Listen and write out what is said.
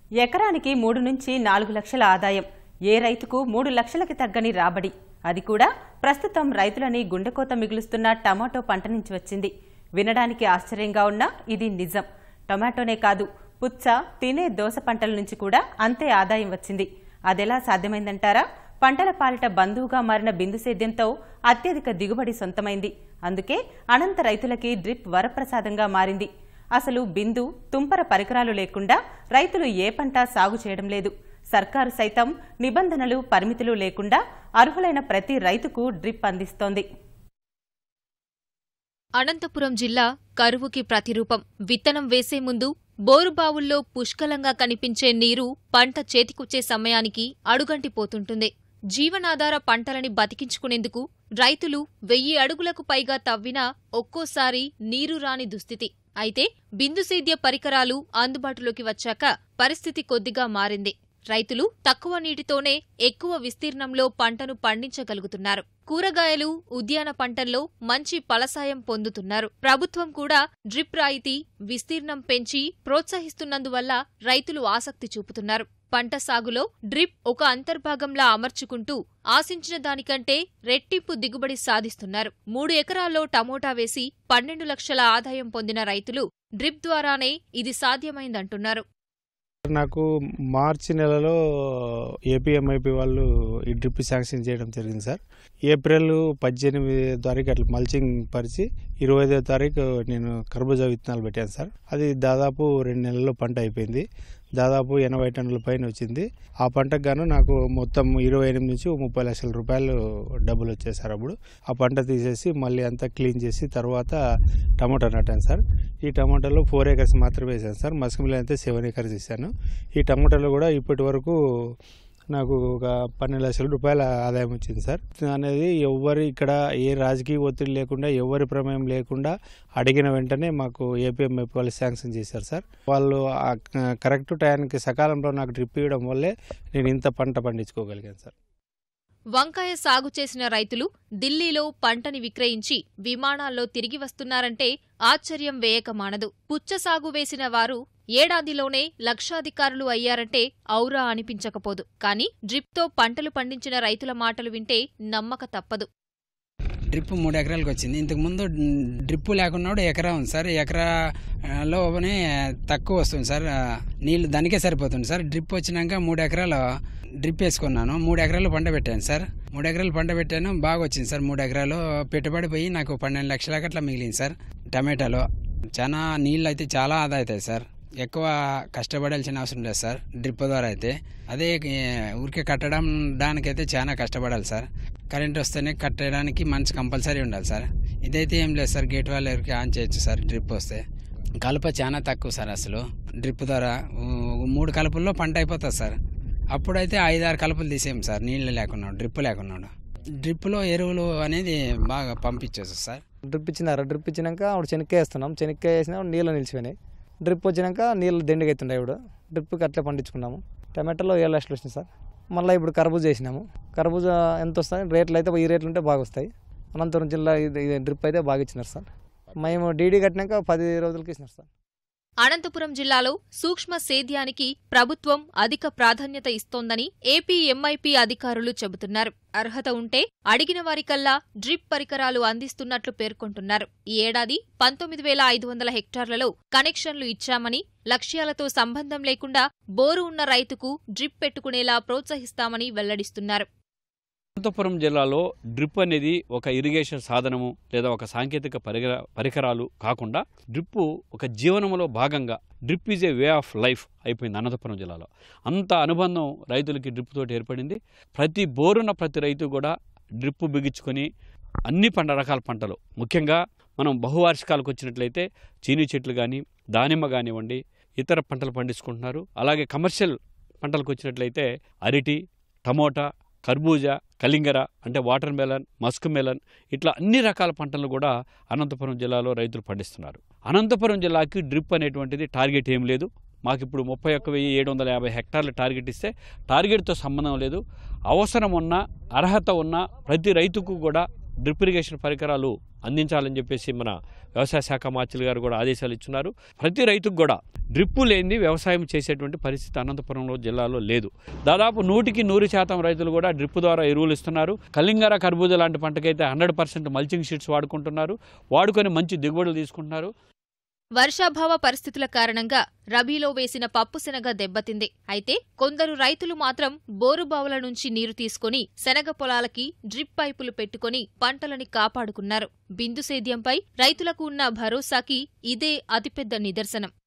ఎకరానికి మూడు నుంచి నాలుగు లక్షల ఆదాయం ఏ రైతుకు మూడు లక్షలకి తగ్గని రాబడి అది కూడా ప్రస్తుతం రైతులని గుండెకోత మిగులుస్తున్న టమాటో పంట నుంచి వచ్చింది వినడానికి ఆశ్చర్యంగా ఉన్నా ఇది నిజం టొమాటోనే కాదు పుచ్చ తినే దోస పంటల నుంచి కూడా అంతే ఆదాయం వచ్చింది అదెలా సాధ్యమైందంటారా పంటల పాలిట బంధువుగా మారిన బిందు సేద్యంతో అత్యధిక దిగుబడి సొంతమైంది అందుకే అనంత రైతులకి డ్రిప్ వరప్రసాదంగా మారింది అసలు బిందు తుంపర పరికరాలు లేకుండా రైతులు ఏ పంట సాగు చేయడం లేదు సర్కారు సైతం నిబంధనలు పరిమితులు లేకుండా అర్హులైన ప్రతి రైతుకు డ్రిప్ అందిస్తోంది అనంతపురం జిల్లా కరువుకి ప్రతిరూపం విత్తనం వేసే ముందు బోరుబావుల్లో పుష్కలంగా కనిపించే నీరు పంట చేతికొచ్చే సమయానికి అడుగంటిపోతుంటుంది జీవనాధార పంటలని బతికించుకునేందుకు రైతులు వెయ్యి అడుగులకు పైగా తవ్వినా ఒక్కోసారి నీరు రాని దుస్థితి అయితే బిందుసేద్య పరికరాలు అందుబాటులోకి వచ్చాక పరిస్థితి కొద్దిగా మారింది రైతులు తక్కువ నీటితోనే ఎక్కువ విస్తీర్ణంలో పంటను పండించగలుగుతున్నారు కూరగాయలు ఉద్యాన పంటల్లో మంచి ఫలసాయం పొందుతున్నారు ప్రభుత్వం కూడా డ్రిప్ రాయితీ విస్తీర్ణం పెంచి ప్రోత్సహిస్తున్నందువల్ల రైతులు ఆసక్తి చూపుతున్నారు పంట సాగులో డ్రిప్ ఒక అంతర్భాగంలా అమర్చుకుంటూ ఆశించిన దానికంటే రెట్టింపు దిగుబడి సాధిస్తున్నారు మూడు ఎకరాల్లో టమోటా వేసి పన్నెండు లక్షల ఆదాయం పొందిన రైతులు డ్రిప్ ద్వారానే ఇది సాధ్యమైందంటున్నారు నాకు మార్చి నెలలో ఏపీఎంఐపి వాళ్ళు ఈ డ్రిప్ శాంక్షన్ చేయడం జరిగింది సార్ ఏప్రిల్ పద్దెనిమిది తారీఖు అట్లా మల్చింగ్ పరిచి ఇరవై ఐదో తారీఖు నేను కర్బూజా విత్తనాలు పెట్టాను సార్ అది దాదాపు రెండు నెలల్లో పంట అయిపోయింది దాదాపు ఎనభై టన్నుల పైన వచ్చింది ఆ పంటకు గాను నాకు మొత్తం ఇరవై ఎనిమిది నుంచి ముప్పై లక్షల రూపాయలు డబ్బులు వచ్చాయి సార్ అప్పుడు ఆ పంట తీసేసి మళ్ళీ అంతా క్లీన్ చేసి తర్వాత టమాటా నాటాను సార్ ఈ టమాటాలో ఫోర్ ఏకర్స్ మాత్రమే వేసాను సార్ మస్కిమిల్ అయితే సెవెన్ ఏకర్స్ ఇస్తాను ఈ టమాటాలో కూడా ఇప్పటి వరకు నాకు ఒక పన్నెండు లక్షల రూపాయల ఆదాయం వచ్చింది సార్ అనేది ఎవరి ఇక్కడ ఏ రాజకీయ ఒత్తిడి లేకుండా ఎవరి ప్రమేయం లేకుండా అడిగిన వెంటనే మాకు ఏపీఎంఎఫ్ వాళ్ళు శాంక్షన్ చేశారు సార్ వాళ్ళు ఆ కరెక్ట్ టైంకి సకాలంలో నాకు డ్రిప్ ఇవ్వడం వల్లే నేను ఇంత పంట పండించుకోగలిగాను సార్ వంకాయ సాగు చేసిన రైతులు ఢిల్లీలో పంటని విక్రయించి విమానాల్లో తిరిగి వస్తున్నారంటే ఆశ్చర్యం వేయక మానదు పుచ్చ సాగు వేసిన వారు ఏడాదిలోనే లక్షాధికారులు అయ్యారంటే ఔరా అనిపించకపోదు కానీ డ్రిప్తో పంటలు పండించిన రైతుల మాటలు వింటే నమ్మక తప్పదు డ్రిప్ మూడు ఎకరాలకు వచ్చింది ఇంతకు ముందు డ్రిప్ లేకున్నాడు ఎకరా ఉంది సార్ ఎకరాలోనే తక్కువ వస్తుంది సార్ నీళ్ళు దానికే సరిపోతుంది సార్ డ్రిప్ వచ్చినాక మూడు ఎకరాలు డ్రిప్ వేసుకున్నాను మూడు ఎకరాలు పంట పెట్టాను సార్ మూడు ఎకరాలు పంట పెట్టాను బాగా వచ్చింది సార్ మూడు ఎకరాలు పెట్టుబడి పోయి నాకు పన్నెండు లక్షల అట్లా మిగిలింది సార్ టమాటాలో చాలా నీళ్ళు అయితే చాలా ఆదా అవుతాయి సార్ ఎక్కువ కష్టపడాల్సిన అవసరం లేదు సార్ డ్రిప్ ద్వారా అయితే అదే ఏ, ఊరికే కట్టడం దానికైతే చాలా కష్టపడాలి సార్ కరెంట్ వస్తేనే కట్టడానికి మంచి కంపల్సరీ ఉండాలి సార్ ఇదైతే ఏం లేదు సార్ గేట్ వాళ్ళ ఎవరికి ఆన్ చేయొచ్చు సార్ డ్రిప్ వస్తే కలప చాలా తక్కువ సార్ అసలు డ్రిప్ ద్వారా ఊ- మూడు కలుపుల్లో పంట అయిపోతుంది సార్ అప్పుడైతే ఐదారు కలుపులు తీసేయం సార్ నీళ్ళు లేకున్నాడు డ్రిప్ లేకున్నాడు డ్రిప్లో ఎరువులు అనేది బాగా పంపించవచ్చు సార్ డ్రిప్ ఇచ్చినారు డ్రిప్ ఇచ్చినాక అప్పుడు చెనక్కాయ వేస్తున్నాం చెనక్కాయ వేసినా నీళ్ళు నిలిచిపోయినాయి డ్రిప్ వచ్చినాక నీళ్ళు దండిగా అవుతుండే ఇప్పుడు డ్రిప్కి అట్లే పండించుకున్నాము టమాటాలో ఏడు లక్షలు వచ్చినాయి సార్ మళ్ళీ ఇప్పుడు కర్బూజా వేసినాము కర్బూజా ఎంత వస్తాయి రేట్లు అయితే ఈ రేట్లు ఉంటే బాగా వస్తాయి అనంతపురం జిల్లా ఇది ఇది డ్రిప్ అయితే బాగా ఇచ్చినారు సార్ మేము డీడీ కట్టినాక పది రోజులకి ఇచ్చినారు సార్ అనంతపురం జిల్లాలో సూక్ష్మ సేద్యానికి ప్రభుత్వం అధిక ప్రాధాన్యత ఇస్తోందని ఏపీ ఎంఐపీ అధికారులు చెబుతున్నారు అర్హత ఉంటే అడిగిన వారికల్లా డ్రిప్ పరికరాలు అందిస్తున్నట్లు పేర్కొంటున్నారు ఈ ఏడాది పంతొమ్మిది వేల ఐదు వందల హెక్టార్లలో కనెక్షన్లు ఇచ్చామని లక్ష్యాలతో సంబంధం లేకుండా బోరు ఉన్న రైతుకు డ్రిప్ పెట్టుకునేలా ప్రోత్సహిస్తామని వెల్లడిస్తున్నారు అనంతపురం జిల్లాలో డ్రిప్ అనేది ఒక ఇరిగేషన్ సాధనము లేదా ఒక సాంకేతిక పరికర పరికరాలు కాకుండా డ్రిప్ ఒక జీవనంలో భాగంగా drip is a way of life అయిపోయింది అనంతపురం జిల్లాలో అంత అనుబంధం రైతులకి డ్రిప్ తోటి ఏర్పడింది ప్రతి బోరున్న ప్రతి రైతు కూడా డ్రిప్ బిగించుకొని అన్ని పంట రకాల పంటలు ముఖ్యంగా మనం బహువార్షికాలకు వచ్చినట్లయితే చీనీ చెట్లు కానీ దానిమ్మ కానివ్వండి ఇతర పంటలు పండించుకుంటున్నారు అలాగే కమర్షియల్ పంటలకు వచ్చినట్లయితే అరటి టమోటా కర్బూజా కలింగర అంటే వాటర్ మెలన్ మస్క్ మెలన్ ఇట్లా అన్ని రకాల పంటలు కూడా అనంతపురం జిల్లాలో రైతులు పండిస్తున్నారు అనంతపురం జిల్లాకి డ్రిప్ అనేటువంటిది టార్గెట్ ఏం లేదు మాకు ఇప్పుడు ముప్పై ఒక్క వెయ్యి ఏడు వందల యాభై హెక్టార్లు టార్గెట్ ఇస్తే టార్గెట్తో సంబంధం లేదు అవసరం ఉన్న అర్హత ఉన్న ప్రతి రైతుకు కూడా డ్రిప్ ఇరిగేషన్ పరికరాలు అందించాలని చెప్పేసి మన వ్యవసాయ శాఖ మార్చులు గారు కూడా ఆదేశాలు ఇచ్చున్నారు ప్రతి రైతుకు కూడా డ్రిప్పు లేనిది వ్యవసాయం చేసేటువంటి పరిస్థితి అనంతపురంలో జిల్లాలో లేదు దాదాపు నూటికి నూరు శాతం రైతులు కూడా డ్రిప్ ద్వారా ఎరువులు ఇస్తున్నారు కలింగర కర్బూజ లాంటి పంటకైతే హండ్రెడ్ పర్సెంట్ మల్చింగ్ షీట్స్ వాడుకుంటున్నారు వాడుకొని మంచి దిగుబడులు తీసుకుంటున్నారు వర్షాభావ పరిస్థితుల కారణంగా రబీలో వేసిన పప్పు శనగ దెబ్బతింది అయితే కొందరు రైతులు మాత్రం బోరుబావుల నుంచి నీరు తీసుకుని శనగ పొలాలకి డ్రిప్ పైపులు పెట్టుకుని పంటలని కాపాడుకున్నారు బిందు సేద్యంపై రైతులకు ఉన్న భరోసాకి ఇదే అతిపెద్ద నిదర్శనం